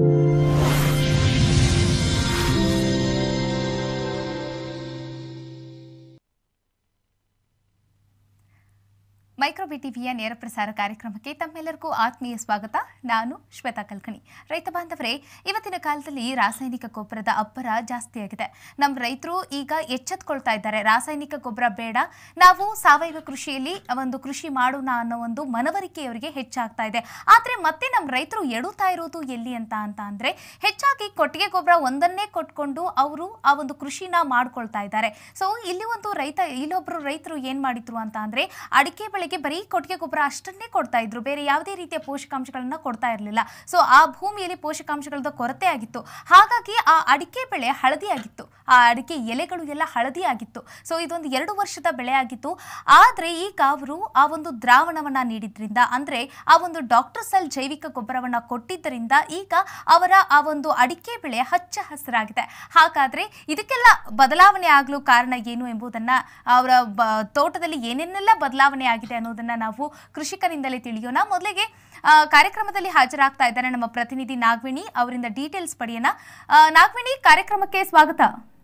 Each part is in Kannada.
ಮೈಕ್ರೋಬಿ ಟಿವಿಯ ನೇರ ಪ್ರಸಾರ ಕಾರ್ಯಕ್ರಮಕ್ಕೆ ತಮ್ಮೆಲ್ಲರಿಗೂ ಆತ್ಮೀಯ ಸ್ವಾಗತ ನಾನು ಶ್ವೇತಾ ಕಲ್ಕಣಿ ರೈತ ಬಾಂಧವರೇ ಇವತ್ತಿನ ಕಾಲದಲ್ಲಿ ರಾಸಾಯನಿಕ ಗೊಬ್ಬರದ ಅಬ್ಬರ ಜಾಸ್ತಿ ಆಗಿದೆ ನಮ್ಮ ರೈತರು ಈಗ ಎಚ್ಚೆತ್ಕೊಳ್ತಾ ಇದ್ದಾರೆ ರಾಸಾಯನಿಕ ಗೊಬ್ಬರ ಬೇಡ ನಾವು ಸಾವಯವ ಕೃಷಿಯಲ್ಲಿ ಒಂದು ಕೃಷಿ ಮಾಡೋಣ ಅನ್ನೋ ಒಂದು ಮನವರಿಕೆ ಅವರಿಗೆ ಹೆಚ್ಚಾಗ್ತಾ ಇದೆ ಆದರೆ ಮತ್ತೆ ನಮ್ಮ ರೈತರು ಎಡುತ್ತಾ ಇರೋದು ಎಲ್ಲಿ ಅಂತ ಅಂತ ಅಂದ್ರೆ ಹೆಚ್ಚಾಗಿ ಕೊಟ್ಟಿಗೆ ಗೊಬ್ಬರ ಒಂದನ್ನೇ ಕೊಟ್ಕೊಂಡು ಅವರು ಆ ಒಂದು ಕೃಷಿನ ಮಾಡ್ಕೊಳ್ತಾ ಇದ್ದಾರೆ ಸೊ ಇಲ್ಲಿ ಒಂದು ರೈತ ಇಲ್ಲೊಬ್ರು ರೈತರು ಏನ್ ಮಾಡಿದ್ರು ಅಂತ ಅಂದ್ರೆ ಅಡಿಕೆ ಬೆಳೆಗೆ ಬರೀ ಕೊಟ್ಟಿಗೆ ಗೊಬ್ಬರ ಅಷ್ಟನ್ನೇ ಕೊಡ್ತಾ ಇದ್ರು ಬೇರೆ ಯಾವುದೇ ರೀತಿಯ ಪೋಷಕಾಂಶಗಳನ್ನ ಕೊಡ್ತಾ ಇರಲಿಲ್ಲ ಸೊ ಆ ಭೂಮಿಯಲ್ಲಿ ಪೋಷಕಾಂಶಗಳದ ಕೊರತೆ ಆಗಿತ್ತು ಹಾಗಾಗಿ ಆ ಅಡಿಕೆ ಬೆಳೆ ಹಳದಿ ಆಗಿತ್ತು ಆ ಅಡಿಕೆ ಎಲೆಗಳು ಎಲ್ಲ ಹಳದಿ ಆಗಿತ್ತು ಸೊ ಇದೊಂದು ಎರಡು ವರ್ಷದ ಬೆಳೆ ಆಗಿತ್ತು ಆದ್ರೆ ಈಗ ಅವರು ಆ ಒಂದು ದ್ರಾವಣವನ್ನ ನೀಡಿದ್ರಿಂದ ಅಂದ್ರೆ ಆ ಒಂದು ಡಾಕ್ಟರ್ ಸೆಲ್ ಜೈವಿಕ ಗೊಬ್ಬರವನ್ನ ಕೊಟ್ಟಿದ್ದರಿಂದ ಈಗ ಅವರ ಆ ಒಂದು ಅಡಿಕೆ ಬೆಳೆ ಹಚ್ಚ ಹಸಿರಾಗಿದೆ ಹಾಗಾದ್ರೆ ಇದಕ್ಕೆಲ್ಲ ಬದಲಾವಣೆ ಆಗಲು ಕಾರಣ ಏನು ಎಂಬುದನ್ನ ಅವರ ಬ- ತೋಟದಲ್ಲಿ ಏನೇನೆಲ್ಲ ಬದಲಾವಣೆ ಆಗಿದೆ ಅನ್ನೋದನ್ನ ನಾವು ಕೃಷಿಕರಿಂದಲೇ ತಿಳಿಯೋಣ ಮೊದಲಿಗೆ ಆ, ಕಾರ್ಯಕ್ರಮದಲ್ಲಿ ಹಾಜರಾಗ್ತಾ ಇದ್ದಾರೆ ನಮ್ಮ ಪ್ರತಿನಿಧಿ ನಾಗವೇಣಿ ಅವರಿಂದ ಡೀಟೇಲ್ಸ್ ಪಡೆಯೋಣ ಆ, ನಾಗವೇಣಿ ಕಾರ್ಯಕ್ರಮಕ್ಕೆ ಸ್ವಾಗತ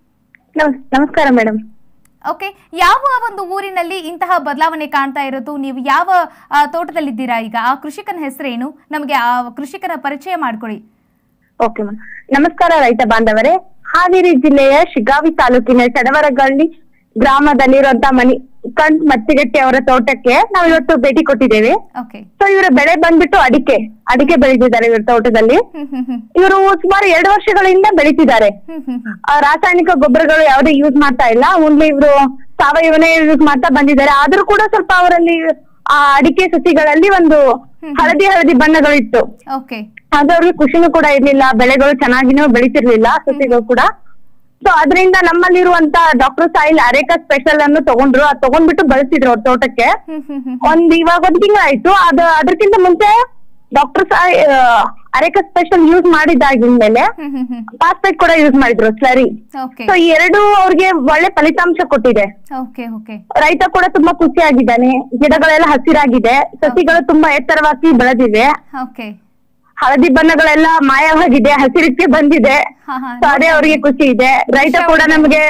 ನಮಸ್- ನಮಸ್ಕಾರ ಮೇಡಮ್ ಓಕೆ ಯಾವ ಒಂದು ಊರಿನಲ್ಲಿ ಇಂತಹ ಬದಲಾವಣೆ ಕಾಣ್ತಾ ಇರೋದು ನೀವು ಯಾವ ಆ, ತೋಟದಲ್ಲಿದ್ದೀರಾ ಈಗ ಆ ಕೃಷಿಕನ ಹೆಸರೇನು ನಮಗೆ ಆ ಕೃಷಿಕನ ಪರಿಚಯ ಮಾಡ್ಕೊಳ್ಳಿ ಓಕೆ ಮ್ಯಾಮ್ ನಮಸ್ಕಾರ ರೈತ ಬಾಂಧವರೇ ಹಾವೇರಿ ಜಿಲ್ಲೆಯ ಶಿಗ್ಗಾವಿ ತಾಲೂಕಿನ ಚಡವರಗಳ್ಳಿ ಗ್ರಾಮದಲ್ಲಿರುವಂತ ಮನಿ ಕಂಠ್ ಮತ್ತಿಗಟ್ಟಿ ಅವರ ತೋಟಕ್ಕೆ ನಾವು ಇವತ್ತು ಭೇಟಿ ಕೊಟ್ಟಿದ್ದೇವೆ ಓಕೆ ಸೊ ಇವರ ಬೆಳೆ ಬಂದ್ಬಿಟ್ಟು ಅಡಿಕೆ ಅಡಿಕೆ ಬೆಳೆದಿದ್ದಾರೆ ಇವ್ರ ತೋಟದಲ್ಲಿ ಹ್ಮ್ ಹ್ಮ್ ಹ್ಮ್ ಇವರು ಸುಮಾರು ಎರಡು ವರ್ಷಗಳಿಂದ ಬೆಳೀತಿದ್ದಾರೆ ಹ್ಮ್ ಹ್ಮ್ ಹ್ಮ್ ಆ, ರಾಸಾಯನಿಕ ಗೊಬ್ಬರಗಳು ಯಾವುದೇ ಯೂಸ್ ಮಾಡ್ತಾ ಇಲ್ಲ ಓನ್ಲಿ ಇವರು ಸಾವಯವನೇ ಯೂಸ್ ಮಾಡ್ತಾ ಬಂದಿದ್ದಾರೆ ಆದ್ರೂ ಕೂಡ ಸ್ವಲ್ಪ ಅವರಲ್ಲಿ ಆ ಅಡಿಕೆ ಸಸಿಗಳಲ್ಲಿ ಒಂದು ಹಳದಿ ಹಳದಿ ಬಣ್ಣಗಳಿತ್ತು ಓಕೆ ಅದು ಅವ್ರಿಗೆ ಖುಷಿನೂ ಕೂಡ ಇರ್ಲಿಲ್ಲ ಬೆಳೆಗಳು ಚೆನ್ನಾಗಿನೂ ಬೆಳಿತಿರ್ಲಿಲ್ಲ ಸಸಿಗಳು ಕೂಡ ಸೊ ಅದರಿಂದ ನಮ್ಮಲ್ಲಿರುವಂತ ಡಾಕ್ಟರ್ ಸಾಯಿಲ್ ಅರೇಕಾ ಸ್ಪೆಷಲ್ ಅನ್ನು ತಗೊಂಡ್ರು ಅದ್ ತಗೊಂಡ್ಬಿಟ್ಟು ಬಳಸಿದ್ರು ಅವ್ರ ತೋಟಕ್ಕೆ ಹ್ಮ್ ಹ್ಮ್ ಹ್ಮ್ ಒಂದ್ ಇವಾಗ ಒಂದ್ ತಿಂಗಳಾಯ್ತು ಅದ ಅದಕ್ಕಿಂತ ಮುಂಚೆ doctor soil areca special use ಮಾಡಿದಾಗಿಂದ್ಮೇಲೆ ಹ್ಮ್ ಹ್ಮ್ ಹ್ಮ್ ಫಾಸ್ಫೇಟ್ ಕೂಡ ಯೂಸ್ ಮಾಡಿದ್ರು ಸ್ಲರಿ ಓಕೆ ಸೊ ಈ ಎರಡು ಅವ್ರಿಗೆ ಒಳ್ಳೆ ಫಲಿತಾಂಶ ಕೊಟ್ಟಿದೆ ಓಕೆ ಓಕೆ ರೈತ ಕೂಡ ತುಂಬಾ ಖುಷಿಯಾಗಿದ್ದಾನೆ ಗಿಡಗಳೆಲ್ಲ ಹಸಿರಾಗಿದೆ ಸಸಿಗಳು ತುಂಬಾ ಎತ್ತರವಾಗಿ ಬೆಳೆದಿವೆ ಓಕೆ ಹಳದಿ ಬಣ್ಣಗಳೆಲ್ಲ ಮಾಯವಾಗಿದೆ ಹಸಿರಕ್ಕೆ ಬಂದಿದೆ ಹಾ ಹಾ ಸೊ ಅದೇ ಅವರಿಗೆ ಖುಷಿ ಇದೆ ರೈತ ಕೂಡ ನಮಗೆ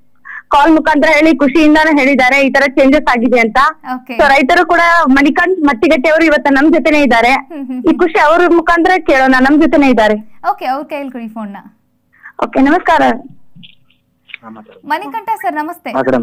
ಕಾಲ್ ಮುಖಾಂತರ ಹೇಳಿ ಖುಷಿಯಿಂದಾನು ಹೇಳಿದ್ದಾರೆ ಈ ತರ ಚೇಂಜಸ್ ಆಗಿದೆ ಅಂತ ಓಕೆ ಸೊ ರೈತರು ಕೂಡ ಮಣಿಕಂಠ್ ಮತ್ತಿಗಟ್ಟಿ ಅವರು ಇವತ್ತು ನಮ್ ಜೊತೆನೆ ಇದ್ದಾರೆ ಹ್ಮ್ ಹ್ಮ್ ಈ ಖುಷಿ ಅವ್ರ ಮುಖಾಂತರ ಕೇಳೋಣ ನಮ್ ಜೊತೆನೆ ಇದ್ದಾರೆ ಓಕೆ ಅವ್ರ ಕೈಯಲ್ಲಿ ಕೊಡಿ ಫೋನ್ನ ಓಕೆ ನಮಸ್ಕಾರ ಮಣಿಕಂಠ ಸರ್ ನಮಸ್ತೆ ಮಾತಾಡ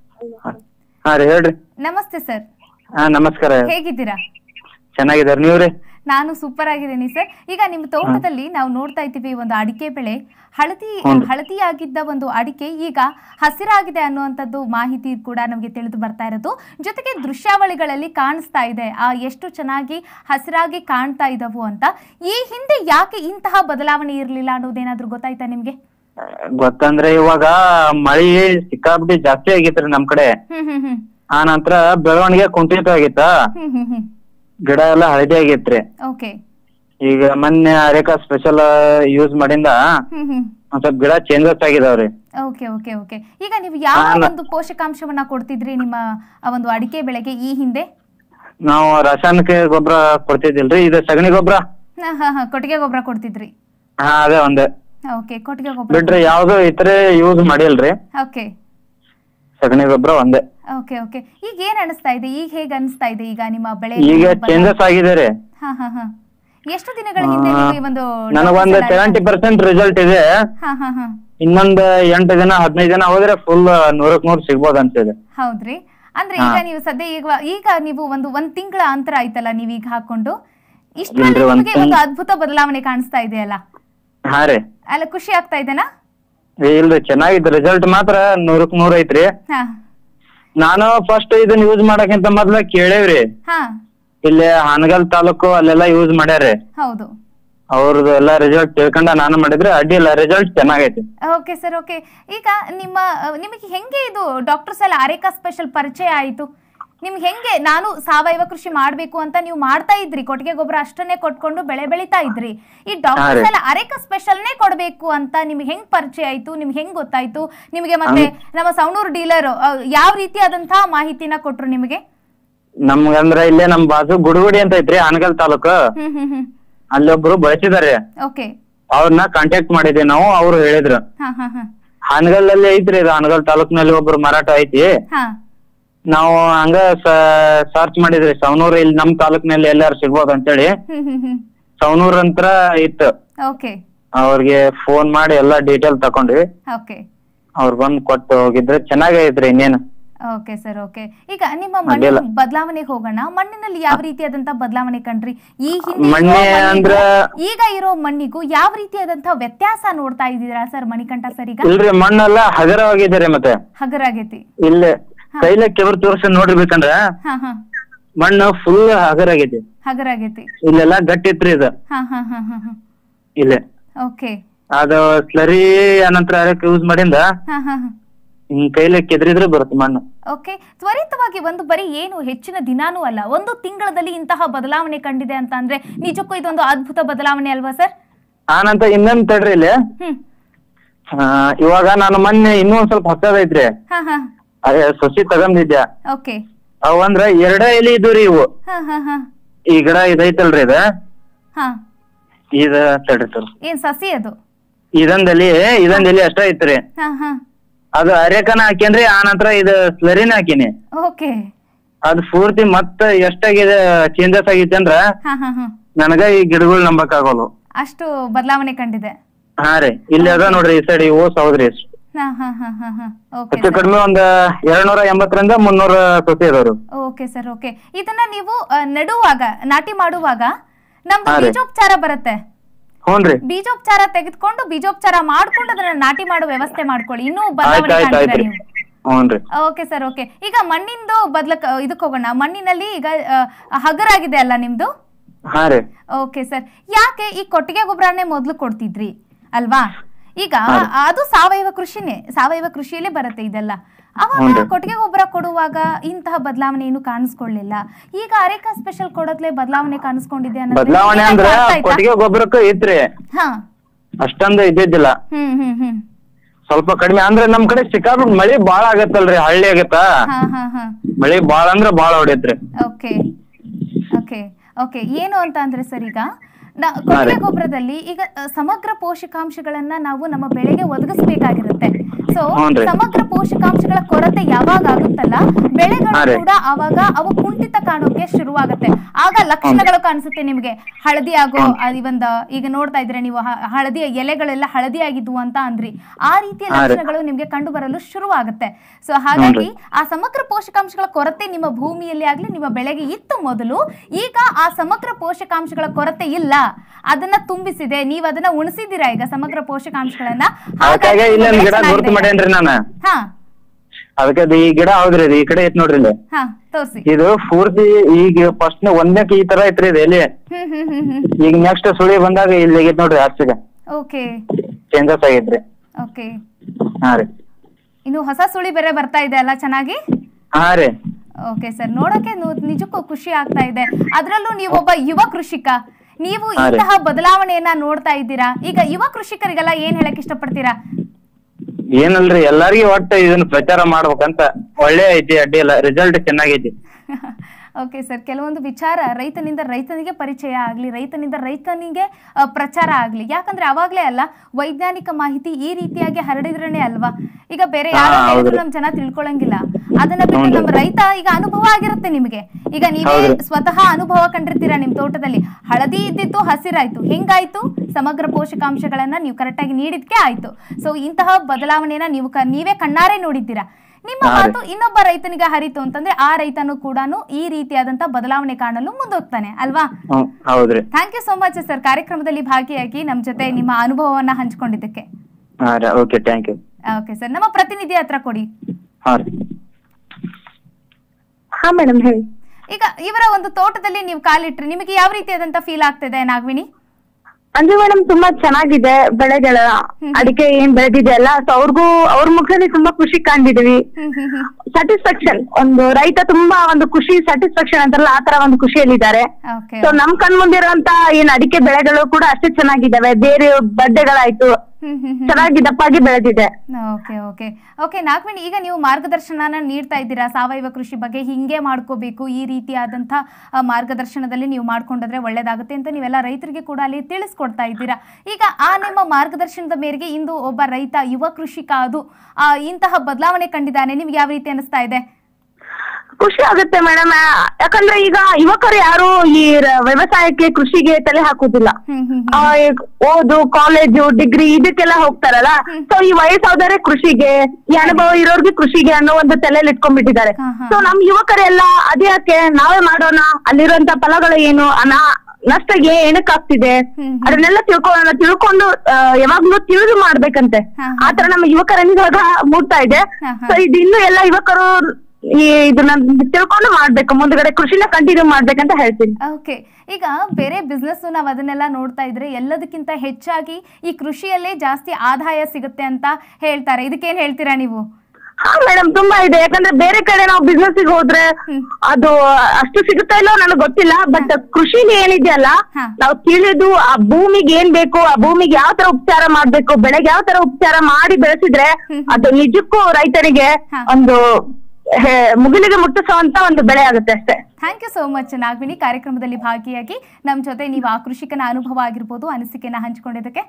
ಹಾ ರೀ ಹೇಳ್ರಿ ನಮಸ್ತೆ ಸರ್ ಹಾ ನಮಸ್ಕಾರ ಹೇಗಿದ್ದೀರಾ ಚೆನ್ನಾಗಿದಾರ ನೀವ್ರಿ ನಾನು ಸೂಪರ್ ಆಗಿದ್ದೀನಿ ಸರ್ ಈಗ ನಿಮ್ಮ ತೋಟದಲ್ಲಿ ನಾವು ನೋಡ್ತಾ ಇದ್ದೀವಿ ಒಂದು ಅಡಿಕೆ ಬೆಳೆ ಹಳದಿ ಹ್ಞೂ. ಹಳದಿಯಾಗಿದ್ದ ಒಂದು ಅಡಿಕೆ ಈಗ ಹಸಿರಾಗಿದೆ ಅನ್ನುವಂಥದ್ದು ಮಾಹಿತಿ ಕೂಡ ನಮಗೆ ತಿಳಿದು ಬರ್ತಾ ಇರೋದು ಜೊತೆಗೆ ದೃಶ್ಯಾವಳಿಗಳಲ್ಲಿ ಕಾಣಿಸ್ತಾ ಇದೆ ಆ ಎಷ್ಟು ಚೆನ್ನಾಗಿ ಹಸಿರಾಗಿ ಕಾಣ್ತಾ ಇದ್ದವು ಅಂತ ಈ ಹಿಂದೆ ಯಾಕೆ ಇಂತಹ ಬದಲಾವಣೆ ಇರಲಿಲ್ಲ ಅನ್ನೋದೇನಾದ್ರೂ ಗೊತ್ತಾಯ್ತಾ ನಿಮ್ಗೆ ಗೊತ್ತಂದ್ರೆ ಇವಾಗ ಮಳಿ ಸಿಕ್ಕಾಪಟ್ಟಿ ಜಾಸ್ತಿ ಆಗೈತ್ರಿ ನಮ್ ಕಡೆ ಹ್ಮ್ ಹ್ಮ್ ಹ್ಮ್ ಆ ನಂತರ ಬೆಳವಣಿಗೆ ಕುಂಠಿತ ಆಗೈತ ಹ್ಮ್ ಹ್ಮ್ ಹ್ಮ್ ಗಿಡ ಎಲ್ಲ ಹಳದಿ ಆಗೈತ್ರಿ ಓಕೆ ಈಗ ಮೊನ್ನೆ ಅರೇಕಾ ಸ್ಪೆಷಲ್ ಯೂಸ್ ಮಾಡಿಂದ ಹ್ಮ್ ಹ್ಮ್ ಒಂದ್ ಸ್ವಲ್ಪ ಗಿಡ ಚೇಂಜಸ್ ಆಗಿದಾವ್ರಿ ಓಕೆ ಓಕೆ ಓಕೆ ಈಗ ನೀವು ಯಾವ ಹಾ, ನ- ಒಂದು ಪೋಷಕಾಂಶವನ್ನ ಕೊಡ್ತಿದ್ರಿ ನಿಮ್ಮ ಆ ಒಂದು ಅಡಿಕೆ ಬೆಳೆಗೆ ಈ ಹಿಂದೆ ನಾವು ರಾಸಾಯನಿಕ ಗೊಬ್ಬರ ಕೊಡ್ತಿದ್ದಿಲ್ರಿ ಇದು ಸಗಣಿ ಗೊಬ್ಬರ ಹಾ ಹಾ ಹಾ ಕೊಟ್ಟಿಗೆ ಗೊಬ್ಬರ ಕೊಡ್ತಿದ್ರಿ ಹಾ ಅದೇ ಒಂದೇ ಓಕೆ ಕೊಟ್ಟಿಗೆ ಗೊಬ್ಬರ ಬಿಟ್ರೆ ಯಾವ್ದು ಇತರೆ ಯೂಸ್ ಮಾಡಿಲ್ರಿ ಓಕೆ ಸಗಣಿ ಗೊಬ್ಬರ ಒಂದೇ ಓಕೆ ಓಕೆ ಈಗ ಏನ್ ಅನಿಸ್ತಾ ಇದೆ ಈಗ ಹೇಗೆ ಅನಿಸ್ತಾ ಇದೆ ಈಗ ನಿಮ್ಮ ಬೆಳೆ ಈಗ ಚೇಂಜಸ್ ಆಗಿದೆ ರೀ ಹಾ ಹಾ ಹಾ ಎಷ್ಟು ದಿನಗಳ ಹಿಂದೆ ಆ, ನೀವು ಈ ಒಂದು ನನಗೊಂದು doctor ಸೆವೆಂಟಿ ಪರ್ಸೆಂಟ್ ರಿಸಲ್ಟ್ ಇದೆ ಹಾ ಹಾ ಹಾ ಇನ್ನೊಂದ್ ಎಂಟು ದಿನ ಹದಿನೈದು ದಿನ ಹೋದ್ರೆ ಫುಲ್ ನೂರಕ್ ನೂರ್ ಸಿಗ್ಬೋದು ಅನ್ಸಿದೆ ಹೌದ್ರಿ ಅಂದ್ರೆ ಈಗ ನೀವು ಸದ್ಯ ಈಗ ಈಗ ನೀವು ಒಂದು ಒಂದ್ ತಿಂಗಳ ಅಂತರ ಆಯ್ತಲ್ಲ ನೀವು ಈಗ ಹಾಕೊಂಡು ಇಷ್ಟರಲ್ಲಿ ಇಲ್ರಿ, ಒಂದ್ ನಿಮಗೆ ಒಂದು ಅದ್ಭುತ ಬದಲಾವಣೆ ಕಾಣಿಸ್ತಾ ಇದೆಯಲ್ಲ ಹಾ ರೀ ಅಲ್ಲ ಖುಷಿ ಆಗ್ತಾ ಇದೆನಾ ಏ, ಇಲ್ರಿ ಚೆನ್ನಾಗಿತ್ತು ರಿಸಲ್ಟ್ ಮಾತ್ರ ನೂರಕ್ ನೂರ್ ಐತ್ರಿ ಹಾ ನಾನು ಫಸ್ಟ್ ಇದನ್ನ ಯೂಸ್ ಮಾಡಕ್ಕಿಂತ ಮೊದ್ಲ ಕೇಳೇವ್ರಿ ಹಾ ಇಲ್ಲಿ ಹಾನಗಲ್ ತಾಲೂಕು ಅಲ್ಲೆಲ್ಲ ಯೂಸ್ ಮಾಡ್ಯಾರಿ ಹೌದು ಅವ್ರದ್ದು ಎಲ್ಲ ರಿಸಲ್ಟ್ ತಿಳ್ಕೊಂಡ ನಾನು ಮಾಡಿದ್ರೆ ಅಡ್ಡಿಲ್ಲ ರಿಸಲ್ಟ್ ಚೆನ್ನಾಗೈತಿ ಓಕೆ ಸರ್ ಓಕೆ ಈಗ ನಿಮ್ಮ ಆ, ನಿಮಗೆ ಹೆಂಗೆ ಇದು ಡಾಕ್ಟರ್ ಸಲ ಅರೇಕಾ ಸ್ಪೆಷಲ್ ಪರಿಚಯ ಆಯಿತು ನಿಮ್ಗೆ ಹೆಂಗೆ ನಾನು ಸಾವಯವ ಕೃಷಿ ಮಾಡಬೇಕು ಅಂತ ನೀವು ಮಾಡ್ತಾ ಇದ್ರಿ ಕೊಟ್ಟಿಗೆ ಗೊಬ್ಬರ ಅಷ್ಟನ್ನೇ ಕೊಟ್ಕೊಂಡು ಬೆಳೆ ಬೆಳಿತಾ ಇದ್ರಿ ಈ ಡಾಕ್ಟರ್ ಹಾ ರೀ. ಸಲ ಅರೇಕಾ ಸ್ಪೆಷಲ್ನೇ ಕೊಡಬೇಕು ಅಂತ ನಿಮ್ಗೆ ಹೆಂಗ್ ಪರಿಚಯ ಆಯ್ತು ನಿಮ್ಗೆ ಹೆಂಗ್ ಗೊತ್ತಾಯ್ತು ನಿಮಗೆ ಮತ್ತೆ ನಮ್ಮ ಸವಣೂರು ಡೀಲರ್ ಯಾವ ರೀತಿಯಾದಂತಹ ಮಾಹಿತಿನ ಕೊಟ್ರು ನಿಮಗೆ ನಮ್ಗಂದ್ರ ಇಲ್ಲೇ ನಮ್ ಬಾಜು ಗುಡುಗುಡಿ ಅಂತ ಐತ್ರಿ ಹಾನಗಲ್ ತಾಲೂಕು ಹ್ಮ್ ಹ್ಮ್ ಹ್ಮ್ ಅಲ್ಲೊಬ್ರು ಬಳಸಿದಾರೆ ಓಕೆ ಅವ್ರನ್ನ ಕಾಂಟ್ಯಾಕ್ಟ್ ಮಾಡಿದ್ವಿ ನಾವು ಅವ್ರು ಹೇಳಿದ್ರು ಹಾ ಹಾ ಹಾ ಹಾನಗಲ್ಲಲ್ಲಿ ಐತ್ರಿ ಇದು ಹಾನಗಲ್ ತಾಲೂಕಿನಲ್ಲಿ ಒಬ್ರು ಮಾರಾಟ ಐತಿ ಹಾ ನಾವು ಹಂಗ ಸರ್ಚ್ ಮಾಡಿದ್ರಿ ಸವನೂರ್ ಇಲ್ಲಿ ನಮ್ ತಾಲೂಕಿನಲ್ಲಿ ಎಲ್ಲಾರು ಸಿಗ್ಬೋದು ಅಂತೇಳಿ ಹ್ಮ್ ಹ್ಮ್ ಹ್ಮ್ ಸವನೂರ್ ಅಂತ್ರ ಇತ್ತು ಓಕೆ ಅವ್ರಿಗೆ ಫೋನ್ ಮಾಡಿ ಎಲ್ಲಾ ಡೀಟೇಲ್ ತಕೊಂಡ್ವಿ ಓಕೆ ಅವ್ರು ಬಂದ್ ಕೊಟ್ಟು ಹೋಗಿದ್ರೆ ಚೆನ್ನಾಗೈತ್ರಿ ಇನ್ನೇನು ಓಕೆ ಸರ್ ಓಕೆ ಈಗ ನಿಮ್ಮ ಮಣ್ಣಿನ ಅಡ್ಡಿಲ್ಲ. ಬದಲಾವಣೆಗೆ ಹೋಗೋಣ ಮಣ್ಣಿನಲ್ಲಿ ಯಾವ ರೀತಿಯಾದಂತ ಬದಲಾವಣೆ ಕಂಡ್ರಿ ಈ ಹಿಂದೆ ಇರೋ ಮಣ್ಣೆ ಮಣ್ಣಿಗೂ, ಅಂದ್ರ- ಈಗ ಇರೋ ಮಣ್ಣಿಗೂ ಯಾವ ರೀತಿಯಾದಂತ ವ್ಯತ್ಯಾಸ ನೋಡ್ತಾ ಇದ್ದೀರಾ ಸರ್ ಮಣಿಕಂಠ ಸರ್ ಈಗ ಇಲ್ರಿ ಮಣ್ಣೆಲ್ಲ ಹಗರವಾಗಿದ್ದಾರೆ ಮತ್ತೆ ಹಗರಾಗೈತಿ ಇಲ್ಲಿ ಕೈಲ ಕೆಬರ್ ತೋರ್ಸಿ ನೋಡಿರ್ಬೇಕಂದ್ರ ಹಾ ಹಾ ಮಣ್ಣು ಫುಲ್ ಹಗರಾಗೈತಿ ಹಗರಾಗೈತಿ ಇಲ್ಲೆಲ್ಲಾ ಗಟ್ಟಿ ಇತ್ರಿ ಇದು ಹಾ ಹಾ ಹಾ ಹಾ ಹಾ ಇಲ್ಲೇ ಓಕೆ ಅದು ಸ್ಲರಿ ಅನಂತರ ಅದಕ್ಕೆ ಯೂಸ್ ಮಾಡಿಂದ ಹಾ ಹಾ ಹಾ ಹಿಂಗ್ ಕೈಲಿ ಕೆದ್ರಿದ್ರೆ ಬರುತ್ತೆ ಮಣ್ಣು ಓಕೆ ತ್ವರಿತವಾಗಿ ಒಂದು ಬರೀ ಏನು ಹೆಚ್ಚಿನ ದಿನಾನೂ ಅಲ್ಲ ಒಂದು ತಿಂಗಳಲ್ಲಿ ಇಂತಹ ಬದಲಾವಣೆ ಕಂಡಿದೆ ಅಂತ ಅಂದ್ರೆ ನಿಜಕ್ಕೂ ಇದೊಂದು ಅದ್ಭುತ ಬದಲಾವಣೆ ಅಲ್ವಾ ಸರ್ ಆನಂತರ ಇನ್ನೊಂದ್ ತಡ್ರಿ ಇಲ್ಲಿ ಹ್ಮ್ ಆ, ಇವಾಗ ನಾನು ಮೊನ್ನೆ ಇನ್ನೂ ಒಂದ್ ಸ್ವಲ್ಪ ಹತ್ತದೈತ್ರಿ ಹಾ ಹಾ ಅದೇ ಸಸಿ ತಗೊಂಡಿದ್ದೆ ಓಕೆ ಅವ್ ಅಂದ್ರ ಎರಡ ಎಲಿ ಇದ್ವು ರೀ ಇವು ಹಾ ಹಾ ಹಾ ಈ ಗಿಡ ಇದೈತಲ್ರಿ ಇದ ಹಾ ಇದ ತಡ್ರಿ ತೋರ್ ಏನ್ ಸಸಿ ಅದು ಇದೊಂದ್ ಎಲಿ ಇದೊಂದ್ ಎಲಿ ಅಷ್ಟ ಐತ್ರಿ ಹಾ ಹಾ ಅದು ಅರೇಕನ ಹಾಕೇನ್ರಿ ಆನಂತರ ಇದು ಸ್ಲರಿನ ಹಾಕಿನಿ ಓಕೆ ಅದ್ ಪೂರ್ತಿ ಮತ್ತ ಎಷ್ಟಾಗಿದೆ ಚೇಂಜಸ್ ಆಗೈತಿ ಅಂದ್ರ ಹಾ ಹಾ ಹಾ ನನಗ ಈ ಗಿಡಗಳು ನಂಬಕ್ ಆಗೋಲ್ಲ ಅಷ್ಟು ಬದಲಾವಣೆ ಕಂಡಿದೆ ಹಾ ರೀ ಇಲ್ಲಿ ಅದ ನೋಡ್ರಿ ಈ ಸೈಡ್ ಇವು ಹೌದ್ರಿ ಹಾ ಹಾ ಹಾ ಹಾ ಹಾ ಓಕೆ ಹೆಚ್ಚು ಕಡಿಮೆ ಒಂದ್ ಎರಡ್ನೂರ ಎಂಬತ್ತರಿಂದ ಮುನ್ನೂರ ಸಸಿ ಅದಾವ್ರಿ ಓಕೆ ಸರ್ ಓಕೆ ಇದನ್ನ ನೀವು ಆ, ನೆಡುವಾಗ ನಾಟಿ ಮಾಡುವಾಗ ನಮ್ದು ಹಾ ರೀ. ಬೀಜೋಪಚಾರ ಬರುತ್ತೆ ಹ್ಞೂನ್ರಿ ಬೀಜೋಪಚಾರ ತೆಗೆದುಕೊಂಡು ಬೀಜೋಪಚಾರ ಮಾಡ್ಕೊಂಡು ಅದನ್ನ ನಾಟಿ ಮಾಡೋ ವ್ಯವಸ್ಥೆ ಮಾಡ್ಕೊಳ್ಳಿ ಇನ್ನೂ ಆಯ್ತ್ ಬದಲಾವಣೆ ಆಯ್ತ್ ಕಾಣ್ತೀರಾ ಆಯ್ತ್ರಿ ನೀವು ಹ್ಞೂನ್ರಿ ಓಕೆ ಸರ್ ಓಕೆ ಈಗ ಮಣ್ಣಿಂದು ಬದ್ಲಕ್ ಇದಕ್ಕೆ ಹೋಗೋಣ ಮಣ್ಣಿನಲ್ಲಿ ಈಗ ಆ, ಹಗರಾಗಿದೆ ಅಲ್ಲ ನಿಮ್ದು ಹಾ ರೀ ಓಕೆ ಸರ್ ಯಾಕೆ ಈ ಕೊಟ್ಟಿಗೆ ಗೊಬ್ಬರನೇ ಮೊದಲು ಕೊಡ್ತಿದ್ರಿ ಅಲ್ವಾ ಈಗ ಹಾ. ಅದು ಸಾವಯವ ಕೃಷಿನೇ ಸಾವಯವ ಕೃಷಿಯಲ್ಲೇ ಬರುತ್ತೆ ಇದೆಲ್ಲ ಅವಾಗ ಹ್ಞೂನ್ರಿ. ಕೊಟ್ಟಿಗೆ ಗೊಬ್ಬರ ಕೊಡುವಾಗ ಇಂತಹ ಬದಲಾವಣೆ ಏನು ಕಾಣಿಸ್ಕೊಳ್ಳಿಲ್ಲ ಈಗ ಅರೇಕಾ ಸ್ಪೆಷಲ್ ಕೊಡೋದ್ಲೆ ಬದಲಾವಣೆ ಕಾಣಿಸ್ಕೊಂಡಿದೆ ಅನ್ನೋದು ಬದಲಾವಣೆ ನಿಮ್ಗೆ ಅಂದ್ರ ಅರ್ಥ ಆಯ್ತಾ? ಕೊಟ್ಟಿಗೆ ಗೊಬ್ಬರಕ್ಕೂ ಐತ್ರಿ ಹಾ ಅಷ್ಟೊಂದು ಇದ್ದಿದ್ದಿಲ್ಲ ಹ್ಮ್ ಹ್ಮ್ ಹ್ಮ್ ಸ್ವಲ್ಪ ಕಡಿಮೆ ಅಂದ್ರೆ ನಮ್ ಕಡೆ ಸಿಕ್ಕಾಬಿಟ್ಟು ಮಳಿ ಬಾಳ ಆಗತ್ತಲ್ರಿ ಹಳ್ಳಿ ಆಗತ್ತ ಹಾ ಹಾ ಹಾ ಮಳಿ ಬಾಳ ಅಂದ್ರ ಬಾಳ ಹೊಡಿತ್ರಿ ಓಕೆ ಓಕೆ ಓಕೆ ಏನು ಅಂತ ಅಂದ್ರೆ ಸರ್ ಈಗ ನ- ಕೊಟ್ಟಿಗೆ ಗೊಬ್ಬರದಲ್ಲಿ ಈಗ ಅ, ಸಮಗ್ರ ಪೋಷಕಾಂಶಗಳನ್ನ ನಾವು ನಮ್ಮ ಬೆಳೆಗೆ ಒದಗಿಸ್ಬೇಕಾಗಿರುತ್ತೆ ಸೊ ಹ್ಞೂನ್ರಿ. ಸಮಗ್ರ ಪೋಷಕಾಂಶಗಳ ಕೊರತೆ ಯಾವಾಗ ಆಗುತ್ತಲ್ಲ ಬೆಳೆಗಳು ಹಾ ರೀ. ಕೂಡ ಅವಾಗ ಅವು ಕುಂಠಿತ ಕಾಣೋಕೆ ಶುರುವಾಗುತ್ತೆ ಆಗ ಲಕ್ಷಣಗಳು ಕಾಣಿಸುತ್ತೆ ನಿಮಗೆ ಹಳದಿ ಆಗೋ ಅದು ಒಂದು ಈಗ ನೋಡ್ತಾ ಇದ್ರೆ ನೀವು ಹ- ಹಳದಿ ಎಲೆಗಳೆಲ್ಲ ಹಳದಿ ಆಗಿದ್ವು ಅಂತ ಅಂದ್ರಿ ಆ ರೀತಿಯ ಹಾ ರೀ. ಲಕ್ಷಣಗಳು ನಿಮ್ಗೆ ಕಂಡು ಬರಲು ಶುರುವಾಗುತ್ತೆ ಸೊ ಹಾಗಾಗಿ ಆ ಸಮಗ್ರ ಪೋಷಕಾಂಶಗಳ ಕೊರತೆ ನಿಮ್ಮ ಭೂಮಿಯಲ್ಲಿ ಆಗ್ಲಿ ನಿಮ್ಮ ಬೆಳೆಗೆ ಇತ್ತು ಮೊದಲು ಈಗ ಆ ಸಮಗ್ರ ಪೋಷಕಾಂಶಗಳ ಕೊರತೆ ಇಲ್ಲ ಅದನ್ನ ತುಂಬಿಸಿದೆ ನೀವು ಅದನ್ನ ಉಣಿಸಿದ್ದೀರಾ ಈಗ ಸಮಗ್ರ ಪೋಷಕಾಂಶಗಳನ್ನ ಅದಕ್ಕಾಗ ನಿಮ್ಮ ಇಲ್ಲಿ ಒಂದ್ ಬೆಳೆ ಗಿಡ ಗುರುತು ಚೆನ್ನಾಗಿದೆ. ಮಾಡೇನ್ರಿ ನಾನು ಹಾ ಅದಕ್ಕೆ ಅದು ಈ ಗಿಡ ಹೌದ್ರಿ ಇದು ಈ ಕಡೆ ಐತ್ ನೋಡ್ರಿ ಇಲ್ಲಿ ಹಾ ತೋರ್ಸಿ ಇದು ಪೂರ್ತಿ ಈಗ ಫಸ್ಟ್ ಒಂದಕ್ಕೆ ಈ ತರ ಐತ್ರಿ ಇದು ಎಲ್ಲಿ ಹ್ಮ್ ಹ್ಮ್ ಹ್ಮ್ ಹ್ಮ್ ಈಗ ನೆಕ್ಸ್ಟ್ ಸುಳಿ ಬಂದಾಗ ಇಲ್ಲಿ ಆಗೈತ್ ನೋಡ್ರಿ ಆರ್ಸಿಗೆ ಓಕೆ ಚೇಂಜಸ್ ಆಗೈತ್ರಿ ಓಕೆ ಹಾ ರೀ ಇನ್ನು ಹೊಸ ಸುಳಿ ಬೇರೆ ಬರ್ತಾ ಇದೆ ಅಲ್ಲ ಚೆನ್ನಾಗಿ ಹಾ ರೀ ಓಕೆ ಸರ್ ನೋಡೋಕೆ ನು- ನಿಜಕ್ಕೂ ಖುಷಿ ಆಗ್ತಾ ಇದೆ ಅದರಲ್ಲೂ ನೀವೊಬ್ಬ ಯುವ ಕೃಷಿಕ ನೀವು ಹಾ ರೀ. ಇಂತಹ ಬದಲಾವಣೆಯನ್ನ ನೋಡ್ತಾ ಇದ್ದೀರಾ ಈಗ ಯುವ ಕೃಷಿಕರಿಗೆಲ್ಲ ಏನ್ ಹೇಳಕ್ ಇಷ್ಟಪಡ್ತೀರಾ ಏನಲ್ರಿ ಎಲ್ಲಾರ್ಗಿ ಒಟ್ಟು ಇದನ್ನ ಪ್ರಚಾರ ಮಾಡ್ಬೇಕಂತ ಒಳ್ಳೆ ಐತಿ ಅಡ್ಡಿ ಇಲ್ಲ ರಿಸಲ್ಟ್ ಚೆನ್ನಾಗೈತಿ ಓಕೆ ಸರ್ ಕೆಲವೊಂದು ವಿಚಾರ ರೈತನಿಂದ ರೈತನಿಗೆ ಪರಿಚಯ ಆಗಲಿ ರೈತನಿಂದ ರೈತನಿಗೆ ಆ, ಪ್ರಚಾರ ಆಗಲಿ ಯಾಕಂದ್ರೆ ಅವಾಗಲೇ ಅಲ್ಲ ವೈಜ್ಞಾನಿಕ ಮಾಹಿತಿ ಈ ರೀತಿಯಾಗಿ ಹರಡಿದ್ರೇನೆ ಅಲ್ವಾ ಈಗ ಬೇರೆ ಯಾರು ಹಾ, ಹೇಳಿದ್ರು ಹೌದ್ರಿ. ನಮ್ ಜನ ತಿಳ್ಕೊಳಂಗಿಲ್ಲ ಅದನ್ನ ಬಿಟ್ಟು ಹೌದು. ನಮ್ಮ ರೈತ ಈಗ ಅನುಭವ ಆಗಿರುತ್ತೆ ನಿಮಗೆ ಈಗ ನೀವೇ ಹೌದ್ರಿ. ಸ್ವತಃ ಅನುಭವ ಕಂಡಿರ್ತೀರಾ ನಿಮ್ ತೋಟದಲ್ಲಿ ಹಳದಿ ಇದ್ದಿತ್ತು ಹಸಿರಾಯ್ತು ಹೆಂಗಾಯ್ತು ಸಮಗ್ರ ಪೋಷಕಾಂಶಗಳನ್ನ ನೀವು ಕರೆಕ್ಟಾಗಿ ನೀಡಿದ್ಕೆ ಆಯ್ತು ಸೊ ಇಂತಹ ಬದಲಾವಣೆನ ನೀವು ಕ- ನೀವೇ ಕಣ್ಣಾರೆ ನೋಡಿದ್ದೀರಾ ನಿಮ್ಮ ಹಾ ರೀ. ಮಾತು ಇನ್ನೊಬ್ಬ ರೈತನಿಗೆ ಹರಿತು ಅಂತಂದ್ರೆ ಆ ರೈತನು ಕೂಡ ಈ ರೀತಿಯಾದಂತ ಬದಲಾವಣೆ ಕಾಣಲು ಮುಂದೋಗ್ತಾನೆ ಅಲ್ವಾ ಹ್ಮ್ ಹೌದ್ರಿ thank you so much sir ಕಾರ್ಯಕ್ರಮದಲ್ಲಿ ಭಾಗಿಯಾಗಿ ನಮ್ಮ ಜೊತೆ ನಿಮ್ಮ ಅನುಭವವನ್ನ ಹಂಚಿಕೊಂಡಿದ್ದಕ್ಕೆ ಹಾ ರೀ okay thank you okay sir ನಮ್ಮ ಪ್ರತಿನಿಧಿ ಹತ್ರ ಕೊಡಿ ಹಾ ರೀ ಹಾ ಮೇಡಮ್ ಹೇಳಿ ಈಗ ಇವರ ಒಂದು ತೋಟದಲ್ಲಿ ನೀವು ಕಾಲಿಟ್ರಿ ನಿಮಗೆ ಯಾವ ರೀತಿಯಾದಂತ ಫೀಲ್ ಆಗ್ತಿದೆ ನಾಗವಿನಿ ಅಂಜು ಮೇಡಮ್ ತುಂಬಾ ಚೆನ್ನಾಗಿದೆ ಬೆಳೆಗಳ ಅಡಿಕೆ ಏನ್ ಬೆಳೆದಿದೆ ಅಲ್ಲ ಸೊ ಅವ್ರಿಗೂ ಅವ್ರ ಮುಖದಲ್ಲಿ ತುಂಬಾ ಖುಷಿ ಕಾಣ್ತಿದೀವಿ ಹ್ಮ್ ಹ್ಮ್ ಹ್ಮ್ ಸ್ಯಾಟಿಸ್ಫ್ಯಾಕ್ಷನ್ ಒಂದು ರೈತ ತುಂಬಾ ಒಂದು ಖುಷಿ ಸ್ಯಾಟಿಸ್ಫ್ಯಾಕ್ಷನ್ ಅಂತಾರಲ್ಲ ಆ ತರ ಒಂದು ಖುಷಿಯಲ್ಲಿದ್ದಾರೆ ಓಕೆ ಸೊ ನಮ್ ಕಣ್ ಮುಂದಿರುವಂತ ಏನ್ ಅಡಿಕೆ ಬೆಳೆಗಳು ಕೂಡ ಅಷ್ಟೇ ಚೆನ್ನಾಗಿದ್ದಾವೆ ಬೇರೆ ಬಡ್ಡೆಗಳಾಯ್ತು ಹ್ಮ್ ಹ್ಮ್ ಹ್ಮ್ ಚೆನ್ನಾಗಿ ದಪ್ಪಾಗಿ ಬೆಳೆದಿದೆ ಓಕೆ ಓಕೆ ಓಕೆ ನಾಗವೇಣಿ ಈಗ ನೀವು ಮಾರ್ಗದರ್ಶನನ ನೀಡ್ತಾ ಇದ್ದೀರಾ ಸಾವಯವ ಕೃಷಿ ಬಗ್ಗೆ ಹಿಂಗೆ ಮಾಡ್ಕೋಬೇಕು ಈ ರೀತಿಯಾದಂಥ ಆ, ಮಾರ್ಗದರ್ಶನದಲ್ಲಿ ನೀವು ಮಾಡ್ಕೊಂಡ್ರೆ ಒಳ್ಳೇದಾಗುತ್ತೆ ಅಂತ ನೀವೆಲ್ಲ ರೈತರಿಗೆ ಕೂಡ ಅಲ್ಲಿ ತಿಳಿಸ್ಕೊಡ್ತಾ ಇದ್ದೀರಾ ಈಗ ಆ ನಿಮ್ಮ ಮಾರ್ಗದರ್ಶನದ ಮೇರೆಗೆ ಇಂದು ಒಬ್ಬ ರೈತ ಯುವ ಕೃಷಿಕ ಅದು ಆ, ಇಂತಹ ಬದಲಾವಣೆ ಕಂಡಿದ್ದಾನೆ ನಿಮ್ಗೆ ಯಾವ ರೀತಿ ಅನಿಸ್ತಾ ಇದೆ ಖುಷಿ ಆಗುತ್ತೆ ಮೇಡಮ್ ಯಾಕಂದ್ರೆ ಈಗ ಯುವಕರು ಯಾರು ಈ ರ- ವ್ಯವಸಾಯಕ್ಕೆ ಕೃಷಿಗೆ ತಲೆ ಹಾಕುದಿಲ್ಲ ಹ್ಮ್ ಹ್ಮ್ ಆ, ಈಗ ಓದು ಕಾಲೇಜು ಡಿಗ್ರಿ ಇದಕ್ಕೆಲ್ಲ ಹೋಗ್ತಾರಲ್ಲ ಸೊ ಈ ವಯಸ್ಸಾದವರೇ ಕೃಷಿಗೆ ಈ ಅನುಭವ ಇರೋರ್ಗೆ ಕೃಷಿಗೆ ಅನ್ನೋ ಒಂದು ತಲೆಯಲ್ಲಿ ಇಟ್ಕೊಂಡ್ಬಿಟ್ಟಿದ್ದಾರೆ ಹಾ, ಹಾ. ಸೊ ನಮ್ ಯುವಕರೆಲ್ಲ ಅದ್ಯಾಕೆ ನಾವೇ ಮಾಡೋಣ ಅಲ್ಲಿರುವಂತ ಫಲಗಳು ಏನು ಅನಾ ನಷ್ಟ ಏ- ಏನಕ್ಕಾಗ್ತಿದೆ ಹ್ಮ್, ಹ್ಮ್. ಅದನ್ನೆಲ್ಲ ತಿಳ್ಕೊಳ್ಳೋಣ ತಿಳ್ಕೊಂಡು ಆ, ಯಾವಾಗ್ಲೂ ತಿಳಿದು ಮಾಡ್ಬೇಕಂತೆ ಹಾ, ಹಾ. ಆತರ ನಮ್ಮ ಯುವಕರಲ್ಲಿ ಇವಾಗ ಮೂಡ್ತಾ ಇದೆ ಹಾ, ಹಾ. ಸೊ ಇದು ಇನ್ನು ಎಲ್ಲ ಯುವಕರು ಈ ಇದನ್ನ ತಿಳ್ಕೊಂಡು ಮಾಡ್ಬೇಕು ಮುಂದ್ಗಡೆ ಕೃಷಿನ ಕಂಟಿನ್ಯೂ ಮಾಡ್ಬೇಕಂತ ಹೇಳ್ತೀನಿ ಓಕೆ ಈಗ ಬೇರೆ ಬಿಸ್ನೆಸ್ ನಾವು ಅದನ್ನೆಲ್ಲ ನೋಡ್ತಾ ಇದ್ರೆ ಎಲ್ಲದಕ್ಕಿಂತ ಹೆಚ್ಚಾಗಿ ಈ ಕೃಷಿಯಲ್ಲೇ ಜಾಸ್ತಿ ಆದಾಯ ಸಿಗುತ್ತೆ ಅಂತ ಹೇಳ್ತಾರೆ ಇದಕ್ಕೇನ್ ಹೇಳ್ತೀರಾ ನೀವು ಹಾ ಮೇಡಮ್ ತುಂಬಾ ಇದೆ ಯಾಕಂದ್ರೆ ಬೇರೆ ಕಡೆ ನಾವು ಬಿಸ್ನೆಸ್ ಹೋದ್ರೆ ಹ್ಮ್. ಅದು ಅಷ್ಟು ಸಿಗುತ್ತಾ ಇಲ್ಲೋ ನನಗೆ ಗೊತ್ತಿಲ್ಲ ಬಟ್ ಕೃಷಿಲಿ ಏನಿದೆಯಲ್ಲ ಹಾ. ನಾವು ತಿಳಿದು ಆ ಭೂಮಿಗೆ ಏನ್ ಬೇಕು ಆ ಭೂಮಿಗೆ ಯಾವ ತರ ಉಪಚಾರ ಮಾಡ್ಬೇಕು ಬೆಳೆಗೆ ಯಾವ ತರ ಉಪಚಾರ ಮಾಡಿ ಬೆಳೆಸಿದ್ರೆ ಹ್ಮ್. ಅದು ನಿಜಕ್ಕೂ ರೈತರಿಗೆ ಹಾ. ಒಂದು ಹೆ- ಮುಗಿಲಿಗೆ ಮುಟ್ಟಿಸುವಂತ ಒಂದು ಬೆಳೆ ಆಗುತ್ತೆ ಅಷ್ಟೇ ಥ್ಯಾಂಕ್ ಯು ಸೋ ಮಚ್ ನಾಗವಿನಿ ಕಾರ್ಯಕ್ರಮದಲ್ಲಿ ಭಾಗಿಯಾಗಿ ನಮ್ಮ ಜೊತೆ ನೀವು ಆ ಕೃಷಿಕನ ಅನುಭವ ಆಗಿರ್ಬೋದು ಅನಿಸಿಕೆನ ಹಂಚಿಕೊಂಡಿದ್ದಕ್ಕೆ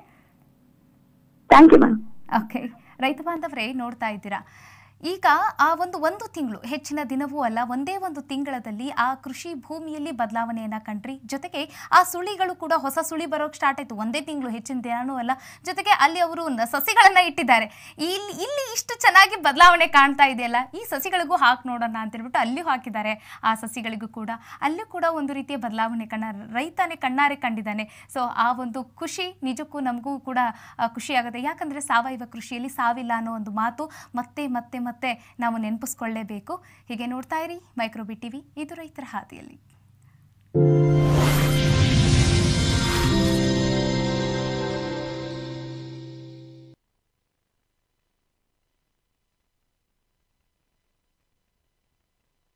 ಥ್ಯಾಂಕ್ ಯು ಮ್ಯಾಮ್ ಓಕೆ ರೈತ ಬಾಂಧವರೇ ನೋಡ್ತಾ ಇದ್ದೀರಾ ಈಗ ಆ ಒಂದು ಒಂದು ತಿಂಗಳು ಹೆಚ್ಚಿನ ದಿನವೂ ಅಲ್ಲ ಒಂದೇ ಒಂದು ತಿಂಗಳದಲ್ಲಿ ಆ ಕೃಷಿ ಭೂಮಿಯಲ್ಲಿ ಬದಲಾವಣೆಯನ್ನ ಕಂಡ್ರಿ ಜೊತೆಗೆ ಆ ಸುಳಿಗಳು ಕೂಡ ಹೊಸ ಸುಳಿ ಬರೋಕ್ ಸ್ಟಾರ್ಟ್ ಆಯ್ತು ಒಂದೇ ತಿಂಗಳು ಹೆಚ್ಚಿನ ದಿನನೂ ಅಲ್ಲ ಜೊತೆಗೆ ಅಲ್ಲಿ ಅವರು ನ- ಸಸಿಗಳನ್ನ ಇಟ್ಟಿದ್ದಾರೆ ಇಲ್ಲಿ ಇಲ್ಲಿ ಇಷ್ಟು ಚೆನ್ನಾಗಿ ಬದಲಾವಣೆ ಕಾಣ್ತಾ ಇದೆಯಲ್ಲ ಈ ಸಸಿಗಳಿಗೂ ಹಾಕಿ ನೋಡೋಣ ಅಂತ ಹೇಳ್ಬಿಟ್ಟು ಅಲ್ಲಿಯೂ ಹಾಕಿದ್ದಾರೆ ಆ ಸಸಿಗಳಿಗೂ ಕೂಡ ಅಲ್ಲೂ ಕೂಡ ಒಂದು ರೀತಿಯ ಬದಲಾವಣೆ ಕಣ್ಣ ರೈತನೇ ಕಣ್ಣಾರೆ ಕಂಡಿದ್ದಾನೆ ಸೊ ಆ ಒಂದು ಖುಷಿ ನಿಜಕ್ಕೂ ನಮಗೂ ಕೂಡ ಆ, ಖುಷಿ ಆಗುತ್ತೆ ಯಾಕಂದರೆ ಸಾವಯವ ಕೃಷಿಯಲ್ಲಿ ಸಾವಿಲ್ಲ ಅನ್ನೋ ಒಂದು ಮಾತು ಮತ್ತೆ ಮತ್ತೆ ಮತ್ತೆ ನಾವು ನೆನಪಿಸ್ಕೊಳ್ಳೇಬೇಕು ಹೀಗೆ ನೋಡ್ತಾ ಇರಿ ಮೈಕ್ರೋಬಿ ಟಿವಿ ಇದು ರೈತರ ಹಾದಿಯಲ್ಲಿ